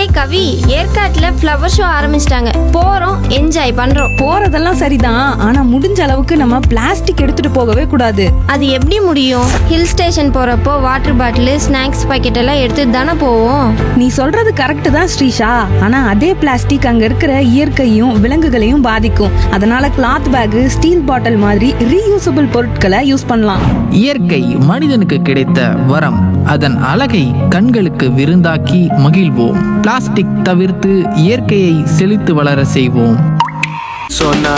கவி ஏற்காட்டுல flower show ஆரம்பிச்சிட்டாங்க போறோம் enjoy பண்றோம் போறதெல்லாம் சரிதான் ஆனா முடிஞ்ச அளவுக்கு நம்ம பிளாஸ்டிக் எடுத்துட்டு போகவே கூடாது அது எப்படி முடியும் ஹில் ஸ்டேஷன் போறப்போ வாட்டர் பாட்டில் ஸ்நாக்ஸ் பாக்கெட் எல்லாம் எடுத்துட்டு தானே போவோம் நீ சொல்றது கரெக்ட் தான் ஸ்ரீஷா ஆனா அதே பிளாஸ்டிக் அங்க இருக்கிற இயற்கையும் விலங்குகளையும் பாதிக்கும் அதனால கிளாத் பேக் ஸ்டீல் பாட்டில் மாதிரி ரீயூசபிள் பொருட்களை யூஸ் பண்ணலாம் இயற்கை மனிதனுக்கு கிடைத்த வரம் அதன் அழகை கண்களுக்கு விருந்தாக்கி மகிழ்வோம் பிளாஸ்டிக் தவிர்த்து இயற்கையை செழித்து வளர செய்வோம் சொன்னா